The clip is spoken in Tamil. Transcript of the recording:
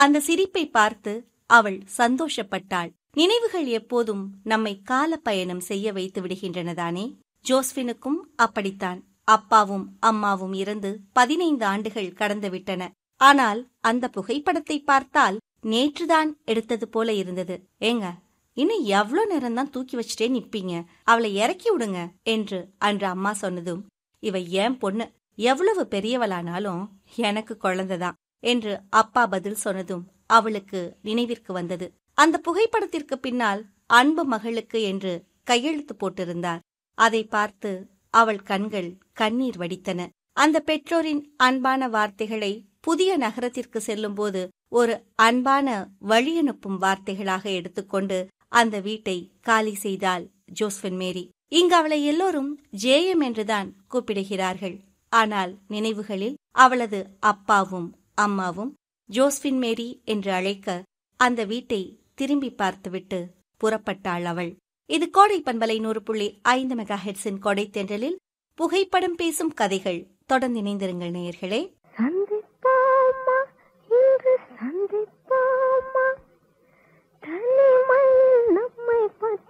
அந்த சிரிப்பை பார்த்து அவள் சந்தோஷப்பட்டாள் நினைவுகள் எப்போதும் நம்மை கால பயணம் செய்ய வைத்து விடுகின்றனதானே ஜோஸ்பினுக்கும் அப்படித்தான் அப்பாவும் அம்மாவும் இறந்து பதினைந்து ஆண்டுகள் கடந்துவிட்டன ஆனால் அந்த புகைப்படத்தை பார்த்தால் நேற்றுதான் எடுத்தது போல இருந்தது ஏங்க இன்னும் எவ்வளவு நேரம் தான் தூக்கி வச்சுட்டே நிப்பீங்க அவளை இறக்கி விடுங்க என்று அன்று அம்மா சொன்னதும் இவ ஏன் பொண்ணு எவ்வளவு பெரியவளானாலும் எனக்கு குழந்தைதான் என்று அப்பா பதில் சொன்னதும் அவளுக்கு நினைவிற்கு வந்தது அந்த புகைப்படத்திற்கு பின்னால் அன்பு மகளுக்கு என்று கையெழுத்து போட்டிருந்தார் அதை பார்த்து அவள் கண்கள் கண்ணீர் வடித்தன அந்த பெற்றோரின் அன்பான வார்த்தைகளை புதிய நகரத்திற்கு செல்லும்போது ஒரு அன்பான வழியனுப்பும் வார்த்தைகளாக எடுத்துக்கொண்டு அந்த வீட்டை காலி செய்தாள் ஜோஸ்பின் மேரி இங்கு அவளை எல்லோரும் ஜேஎம் என்றுதான் கூப்பிடுகிறார்கள் ஆனால் நினைவுகளில் அவளது அப்பாவும் அம்மாவும் ஜோஸ்பின் மேரி என்று அழைக்க அந்த வீட்டை திரும்பி பார்த்துவிட்டு புறப்பட்டாள் அவள் இது கோடை பண்பலை நூறு புள்ளி ஐந்து மெகா ஹெட்ஸின் கொடை தென்றலில் புகைப்படம் பேசும் கதைகள் தொடர்ந்து இணைந்திருங்கள் நேயர்களே